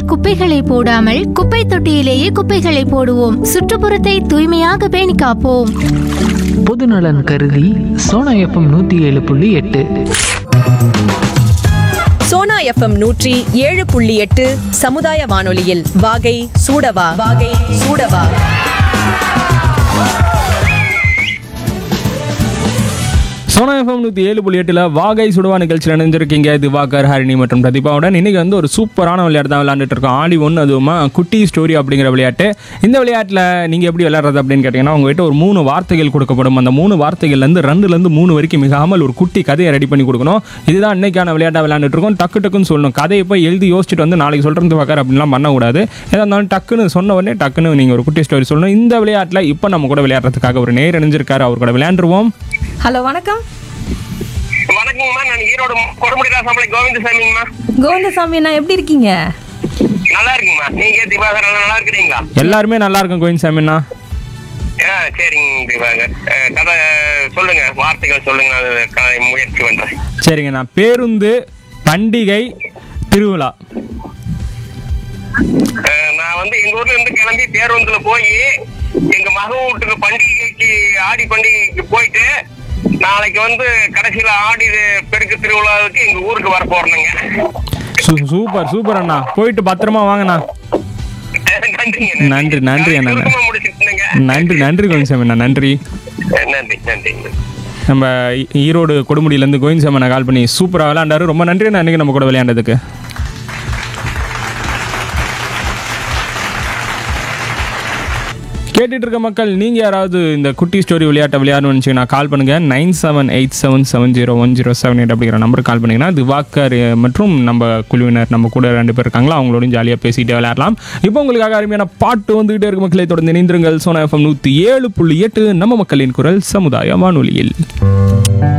குப்பைகளை போடாமல் குப்பை தொட்டியிலேயே குப்பைகளை போடுவோம் சுற்றுப்புறத்தை தூய்மையாக பேணி காப்போம் பொதுநலன் கருதி சோனா எஃப்எம் நூற்றி ஏழு புள்ளி எட்டு சோனா எஃப்எம் நூற்றி ஏழு புள்ளி எட்டு சமுதாய வானொலியில் வாகை சூடவா வாகை சூடவா சோனா எஃப்எம் நூற்றி ஏழு புள்ளி எட்டில் வாகை சுடுவா நிகழ்ச்சியில் இணைஞ்சிருக்கீங்க திவாகர் ஹரிணி மற்றும் பிரதீபாவுடன் இன்னைக்கு வந்து ஒரு சூப்பரான விளையாட்டு தான் விளையாண்டுட்டு இருக்கோம் ஆடி ஒன்று அதுவுமா குட்டி ஸ்டோரி அப்படிங்கிற விளையாட்டு இந்த விளையாட்டில் நீங்கள் எப்படி விளையாடுறது அப்படின்னு கேட்டிங்கன்னா உங்ககிட்ட ஒரு மூணு வார்த்தைகள் கொடுக்கப்படும் அந்த மூணு வார்த்தைகள்லேருந்து ரெண்டுலேருந்து மூணு வரைக்கும் மிகாமல் ஒரு குட்டி கதையை ரெடி பண்ணி கொடுக்கணும் இதுதான் இன்னைக்கான விளையாட்டாக விளையாண்டுட்டு இருக்கோம் டக்கு டக்குன்னு சொல்லணும் கதையை போய் எழுதி யோசிச்சுட்டு வந்து நாளைக்கு சொல்கிறது திவாகர் அப்படின்லாம் பண்ணக்கூடாது எதாக இருந்தாலும் டக்குன்னு சொன்ன உடனே டக்குன்னு நீங்கள் ஒரு குட்டி ஸ்டோரி சொல்லணும் இந்த விளையாட்டில் இப்போ நம்ம கூட விளையாடுறதுக்காக ஒரு நேர் இணைஞ்சிருக்காரு அவர் கூட விளையாண்டுருவோம் ஹலோ வணக்கம் வணக்கங்கம்மா நான் ஈரோடு கொடுமுடி ராசாமலை கோவிந்தசாமிங்கம்மா கோவிந்தசாமி அண்ணா எப்படி இருக்கீங்க நல்லா இருக்குங்கம்மா நீங்க திவாகர் எல்லாம் நல்லா இருக்கிறீங்களா எல்லாருமே நல்லா இருக்கும் கோயின் சாமிண்ணா ஆ சரிங்க திவாகர் அஹ், கதை சொல்லுங்க வார்த்தைகள் சொல்லுங்க நான் அதை க- முயற்சி பண்றேன் சரிங்க நான் பேருந்து பண்டிகை திருவிழா அஹ், நான் வந்து எங்க ஊர்ல இருந்து கிளம்பி பேருந்துல போய் எங்க மக வீட்டுக்கு பண்டிகைக்கு ஆடி பண்டிகைக்கு போயிட்டு நாளைக்கு வந்து கடைசியில ஆடி பெருக்கு திருவிழாவுக்கு எங்க ஊருக்கு வர போறேனுங்க சூ- சூப்பர் சூப்பர் அண்ணா போயிட்டு பத்திரமா வாங்கண்ணா நன்றிங்க நன்றி, நன்றி அண்ணா. சுருக்கமா முடிச்சுட்டுங்க நன்றி நன்றி கோயின் சாமிண்ணா நன்றி நன்றி நன்றிங்க நம்ம ஈ- ஈரோடு கொடுமுடியிலேருந்து கோயின் சாமண்ணா கால் பண்ணி சூப்பராக விளையாண்டாரு ரொம்ப நன்றி அண்ணா இன்னைக்கு நம்ம கூட விளையாண்டதுக்கு கேட்டுட்டு இருக்க மக்கள் நீங்கள் யாராவது இந்த குட்டி ஸ்டோரி விளையாட்டை விளையாடணும்னு நினச்சிங்கன்னா கால் பண்ணுங்கள் nine seven eight seven seven zero one zero seven eight அப்படிங்கிற நம்பருக்கு கால் பண்ணிங்கன்னா திவாகர் அஹ், மற்றும் நம்ம குழுவினர் நம்ம கூட ரெண்டு பேர் இருக்காங்களா அவங்களோடையும் ஜாலியாக பேசிட்டு விளையாடலாம் இப்போ உங்களுக்காக அருமையான பாட்டு வந்துகிட்டே இருக்க மக்களை தொடர்ந்து இணைந்திருங்கள் சோனா எஃப்எம் நூற்றி ஏழு புள்ளி எட்டு நம்ம மக்களின் குரல் சமுதாய வானொலியில்